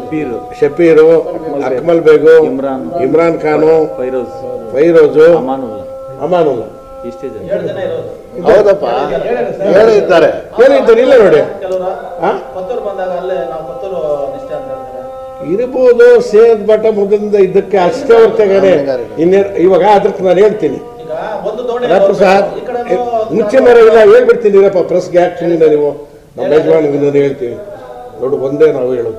ಶಬೀರ್ ಶಫೀರು ಅಕ್ಮಲ್ ಬೇಗು ಇಮ್ರಾನ್. ಇಮ್ರಾನ್ ಖಾನು ಫೈರೋಜ್ ಫೈರೋಜು ಅಮಾನುಲ್ಲಾ ಅಮಾನುಲ್ಲಾ ಇಷ್ಟೇ ಜನ ಹೌದಪ್ಪ ಹೇಳಿದ್ದಾರೆ ಏನಿದ್ದಾರೆ ಇಲ್ಲ ನೋಡಿ ಕೆಲವರು ಆ? ಕೊತ್ತೂರು ಬಂದಾಗ ಅಲ್ಲೇ ನಾವು ಕೊತ್ತೂರು ನಿಷ್ಠೆ ಅಂತ ಹೇಳ್ತಾರೆ ಇರ್ಬೋದು ಸೇದ್ ಬಟ ಮೊದಲಿಂದ ಇದಕ್ಕೆ ಅಷ್ಟೇ ಹೊರತಾಗನೆ ಇನ್ನೇನು ಇವಾಗ ಅದಕ್ಕೆ ನಾನು ಹೇಳ್ತೀನಿ ಈಗ ಒಂದು ದೋಣಿ ಪ್ರಸಾದ್ ಈ ಕಡೆ ಮುಂಚೆ ಮರ ಇಲ್ಲ ಹೇಳ್ಬಿಡ್ತೀನಿ ಇರಪ್ಪ ಪ್ರೆಸ್ಗೆ ಯಾಕೆ ಸುಮ್ಮನೆ ನೀವು ನಮ್ಮ ಯಜಮಾನಿಗೆ ನಾನು ಹೇಳ್ತೀವಿ ನೋಡು ಒಂದೇ ನಾವು ಹೇಳೋದು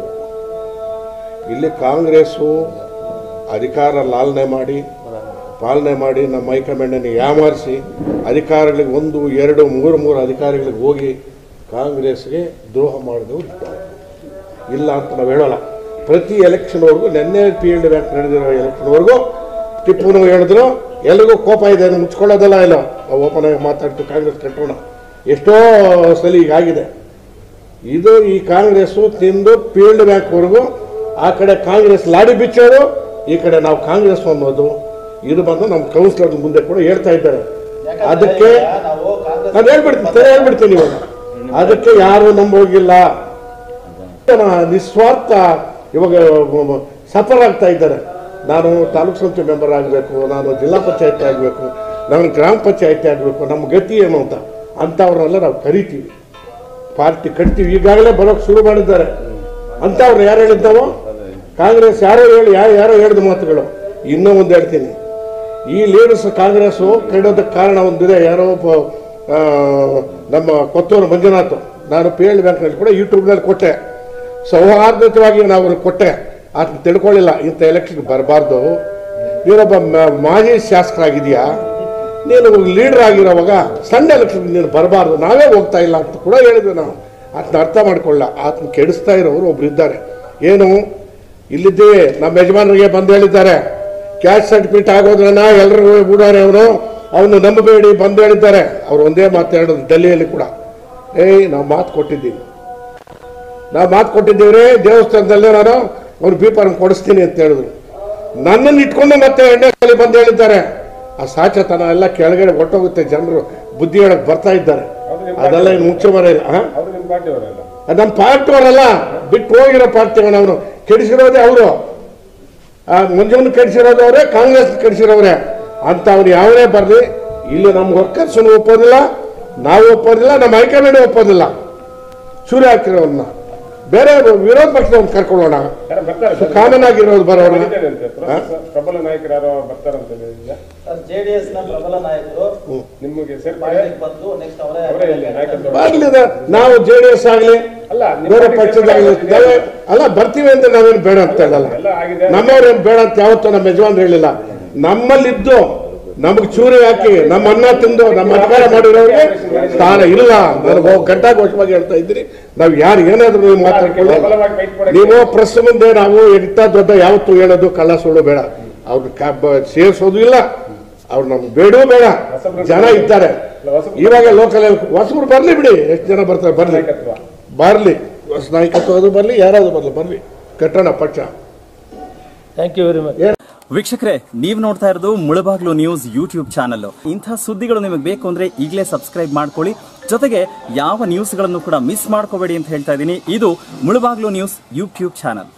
ಇಲ್ಲಿ ಕಾಂಗ್ರೆಸ್ಸು ಅಧಿಕಾರ ಲಾಲನೆ ಮಾಡಿ ಪಾಲನೆ ಮಾಡಿ ನಮ್ಮ ಹೈಕಮಾಂಡನ್ನು ಯಾಮಾರಿಸಿ ಅಧಿಕಾರಿಗಳಿಗೆ ಒಂದು ಎರಡು ಮೂರು ಮೂರು ಅಧಿಕಾರಿಗಳಿಗೆ ಹೋಗಿ ಕಾಂಗ್ರೆಸ್ಗೆ ದ್ರೋಹ ಮಾಡಿದವರು ಇಲ್ಲ ಅಂತ ನಾವು ಹೇಳೋಲ್ಲ ಪ್ರತಿ ಎಲೆಕ್ಷನ್ವರೆಗೂ ನಿನ್ನೆ ಫೀಲ್ಡ್ ಬ್ಯಾಂಕ್ ನಡೆದಿರೋ ಎಲೆಕ್ಷನ್ವರೆಗೂ ಟಿಪ್ಪುನು ಹೇಳಿದ್ರು ಎಲ್ರಿಗೂ ಕೋಪ ಇದೆ ಅದನ್ನ ಮುಚ್ಕೊಳ್ಳೋದಲ್ಲ ಇಲ್ಲ ನಾವು ಓಪನ್ ಆಗಿ ಮಾತಾಡ್ತು ಕಾಂಗ್ರೆಸ್ ಕಟ್ಟೋಣ ಎಷ್ಟೋ ಸಲ ಈಗಾಗಿದೆ ಇದು ಈ ಕಾಂಗ್ರೆಸ್ಸು ತಿಂದು ಫೀಲ್ಡ್ ಬ್ಯಾಂಕ್ವರೆಗೂ ಆ ಕಡೆ ಕಾಂಗ್ರೆಸ್ ಲಾಡಿ ಬಿಚ್ಚೋದು ಈ ಕಡೆ ನಾವು ಕಾಂಗ್ರೆಸ್ ಅನ್ನೋದು ಇದು ಬಂದು ನಮ್ಮ ಕೌನ್ಸಿಲರ್ ಮುಂದೆ ಕೂಡ ಹೇಳ್ತಾ ಇದ್ದಾರೆ ಅದಕ್ಕೆ ನಾವು ಕಾಂಗ್ರೆಸ್ ನಾನು ಹೇಳ್ಬಿಡ್ತೀನಿ ತರ ಹೇಳ್ಬಿಡ್ತೀನಿ ಇವಾಗ ಅದಕ್ಕೆ ಯಾರು ನಂಬೋಗಿಲ್ಲ ಜನ ನಿಸ್ವಾರ್ಥ ಇವಾಗ ಸಫರ್ ಆಗ್ತಾ ಇದ್ದಾರೆ ನಾನು ತಾಲೂಕು ಸಂಸ್ಥೆ ಮೆಂಬರ್ ಆಗಬೇಕು ನಾನು ಜಿಲ್ಲಾ ಪಂಚಾಯತಿ ಆಗಬೇಕು ನಾನು ಗ್ರಾಮ ಪಂಚಾಯತಿ ಆಗಬೇಕು ನಮ್ಮ ಗತಿ ಏನು ಅಂತ ಅಂಥವ್ರನ್ನೆಲ್ಲ ನಾವು ಕರಿತೀವಿ ಪಾರ್ಟಿ ಕಟ್ತೀವಿ ಈಗಾಗಲೇ ಬರೋಕ್ಕೆ ಶುರು ಮಾಡಿದ್ದಾರೆ ಅಂಥವ್ರು ಯಾರು ಹೇಳಿದ್ದಾವೋ ಕಾಂಗ್ರೆಸ್ ಯಾರೋ ಹೇಳಿ ಯಾರು ಯಾರೋ ಹೇಳಿದ ಮಾತುಗಳು ಇನ್ನೂ ಒಂದು ಹೇಳ್ತೀನಿ ಈ ಲೀಡರ್ಸ್ ಕಾಂಗ್ರೆಸ್ಸು ಕೆಡೋದಕ್ಕೆ ಕಾರಣ ಒಂದಿದೆ ಯಾರೋ ಒಬ್ಬ ಆ, ನಮ್ಮ ಕೊತ್ತೂರು ಮಂಜುನಾಥ್ ನಾನು ಪಿ ಎಲ್ ಬ್ಯಾಂಕ್ನಲ್ಲಿ ಕೂಡ ಯೂಟ್ಯೂಬ್ನಲ್ಲಿ ಕೊಟ್ಟೆ ಸೌಹಾರ್ದಯುತವಾಗಿ ನಾವು ಅವ್ರಿಗೆ ಕೊಟ್ಟೆ ಅದನ್ನ ತಿಳ್ಕೊಳ್ಳಿಲ್ಲ ಇಂಥ ಎಲೆಕ್ಷನ್ಗೆ ಬರಬಾರ್ದು ನೀನೊಬ್ಬ ಮ- ಮಾಜಿ ಶಾಸಕರಾಗಿದೆಯಾ ನೀನು ಲೀಡರ್ ಆಗಿರೋವಾಗ ಸಣ್ಣ ಎಲೆಕ್ಷನ್ ನೀನು ಬರಬಾರ್ದು ನಾವೇ ಹೋಗ್ತಾ ಇಲ್ಲ ಅಂತ ಕೂಡ ಹೇಳಿದ್ವಿ ನಾವು ಅದನ್ನ ಅರ್ಥ ಮಾಡ್ಕೊಳ್ಳ ಆತನ ಕೆಡಿಸ್ತಾ ಇರೋರು ಒಬ್ರು ಇದ್ದಾರೆ ಏನು ಇಲ್ಲಿದ್ದೀವಿ ನಮ್ಮ ಯಜಮಾನರಿಗೆ ಬಂದು ಹೇಳಿದ್ದಾರೆ ಕ್ಯಾಸ್ಟ್ ಸರ್ಟಿಫಿಕೇಟ್ ಆಗೋದ್ರನ್ನ ಎಲ್ಲರೂ ಬಿಡೋರೆ ಅವನು ಅವನು ನಂಬಬೇಡಿ ಬಂದು ಹೇಳಿದ್ದಾರೆ ಅವ್ರು ಒಂದೇ ಮಾತು ಹೇಳಿದ್ರು ಡೆಲ್ಲಿಯಲ್ಲಿ ಕೂಡ ಏಯ್ ನಾವು ಮಾತು ಕೊಟ್ಟಿದ್ದೀವಿ ನಾವು ಮಾತು ಕೊಟ್ಟಿದ್ದೀವ್ರಿ ದೇವಸ್ಥಾನದಲ್ಲೇ ನಾನು ಅವ್ರು ಬೀಪರ್ ಕೊಡಿಸ್ತೀನಿ ಅಂತ ಹೇಳಿದ್ರು ನನ್ನನ್ನು ಇಟ್ಕೊಂಡು ಮತ್ತೆ ಎಣ್ಣೆ ಕಲಿ ಬಂದು ಹೇಳಿದ್ದಾರೆ ಆ ಸಾಚತನ ಎಲ್ಲ ಕೆಳಗಡೆ ಹೊಟ್ಟೋಗುತ್ತೆ ಜನರು ಬುದ್ಧಿ ಹೇಳಕ್ ಬರ್ತಾ ಇದ್ದಾರೆ ಅದೆಲ್ಲ ಇನ್ನು ಮುಂಚೆ ಬರ ಇಲ್ಲ ಹಾ? ಅದು ನಮ್ಮ ಪಾರ್ಟಿಯವರಲ್ಲ ಬಿಟ್ಟು ಹೋಗಿರೋ ಪಾರ್ಟಿಗಳು ಅವನು ಕೆಡಿಸಿರೋದೇ ಅವರು ಮಂಜುವನ್ನು ಕೆಡಿಸಿರೋದು ಅವರೇ ಕಾಂಗ್ರೆಸ್ ಕೆಡಿಸಿರೋರೆ ಅಂತ ಅವ್ರು ಯಾವನೇ ಬರಲಿ ಇಲ್ಲಿ ನಮ್ಮ ವರ್ಕರ್ಸನ್ನು ಒಪ್ಪೋದಿಲ್ಲ ನಾವು ಒಪ್ಪೋದಿಲ್ಲ ನಮ್ಮ ಹೈಕಮಾಂಡ್ ಒಪ್ಪೋದಿಲ್ಲ ಚೂರಿ ಹಾಕಿರೋನ್ನ ಬೇರೆ ವಿರೋಧ ಪಕ್ಷದವ್ರನ್ನ ಕರ್ಕೊಳ್ಳೋಣ ಕಾಮನ್ ಆಗಿರೋದು ಬರೋಣ ಪ್ರಬಲ ನಾಯಕರು ಯಾರೋ ಬರ್ತಾರಂತ ಹೇಳಿದ್ಯಾ? ಜೆ ಡಿ ಎಸ್ ನ ಪ್ರಬಲ ನಾಯಕರು ನಿಮಗೆ ಸೇರ್ಪಡೆ ಪಾರ್ಟಿಗೆ ಬಂದು ನೆಕ್ಸ್ಟ್ ಅವರೇ ಅವರೇ ಇಲ್ಲಿ ನಾಯಕತ್ವ ಬರ್ಲಿದೆ ನಾವು ಜೆ ಡಿ ಎಸ್ ಆಗಲಿ ಅಲ್ಲ, ನಿಮ್ಮ ಬೇರೆ ಪಾರ್ಟಿ ಪಕ್ಷದಾಗಲಿ ಸೇರ್ಪಡೆ ನಾವೇ- ಅಲ್ಲ ಬರ್ತೀವಿ ಅಂತ ನಾವೇನು ಬೇಡ ಅಂತ ಹೇಳಲ್ಲ ಎಲ್ಲ ಆಗಿದೆ ನಮ್ಮವ್ರೇನು ಬೇಡ ಅಂತ ಯಾವತ್ತೂ ನಮ್ಮ ಯಜಮಾನ್ ಹೇಳಿಲ್ಲ ನಮ್ಮಲ್ಲಿದ್ದು ನಮಗೆ ಚೂರಿ ಹಾಕಿ ನಮ್ಮ ಅನ್ನ ತಿಂದು ನಮ್ಮ ಅಧಿಕಾರ ಮಾಡಿರೋರಿಗೆ ಸ್ಥಾನ ಇಲ್ಲ ನನಗೆ ಘಂಟಾಘೋಷವಾಗಿ ಹೇಳ್ತಾ ಇದ್ದೀನಿ ನಾವು ಯಾರು ಏನಾದ್ರು ನೀವು ಮಾತಾಡ್ಕೊಳ್ಳಿ ಬಲವಾಗಿ ಫೈಟ್ ಮಾಡಿ ನೀವು ಪ್ರೆಸ್ ಮುಂದೆ ನಾವು ಎಂತ ದೊಡ್ಡ ಯಾವತ್ತು ಹೇಳೋದು ಕಳ್ಳ ಸುಳ್ಳು ಬೇಡ ಅವ್ರನ್ನ ಸೇರಿಸೋದು ಇಲ್ಲ ಅವ್ರು ನಮ್ಗೆ ಬೇಡವೂ ಬೇಡ ಜನ ಇದ್ದಾರೆ ಇವಾಗ ಲೋಕಲ್ ಹೊಸಬ್ರು ಬರ್ಲಿ ಬಿಡಿ ಎಷ್ಟು ಜನ ಬರ್ತಾರೆ ಬರ್ಲಿ ನಾಯಕತ್ವ ಬರ್ಲಿ ಹೊಸ ನಾಯಕತ್ವ ಅದು ಬರ್ಲಿ ಯಾರಾದ್ರು ಬರ್ಲಿ ಬರ್ಲಿ ಕಟ್ಟೋಣ ಪಕ್ಷ ಥ್ಯಾಂಕ್ ಯು ವೆರಿ ಮಚ್ ವೀಕ್ಷಕರೇ ನೀವು ನೋಡ್ತಾ ಇರೋದು ಮುಳಬಾಗ್ಲು ನ್ಯೂಸ್ ಯೂಟ್ಯೂಬ್ ಚಾನಲ್ ಇಂಥ ಸುದ್ದಿಗಳು ನಿಮಗೆ ಬೇಕು ಅಂದ್ರೆ ಈಗಲೇ ಸಬ್ಸ್ಕ್ರೈಬ್ ಮಾಡ್ಕೊಳ್ಳಿ ಜೊತೆಗೆ ಯಾವ ನ್ಯೂಸ್ಗಳನ್ನು ಕೂಡ ಮಿಸ್ ಮಾಡ್ಕೋಬೇಡಿ ಅಂತ ಹೇಳ್ತಾ ಇದ್ದೀನಿ ಇದು ಮುಳಬಾಗ್ಲು ನ್ಯೂಸ್ ಯೂಟ್ಯೂಬ್ ಚಾನಲ್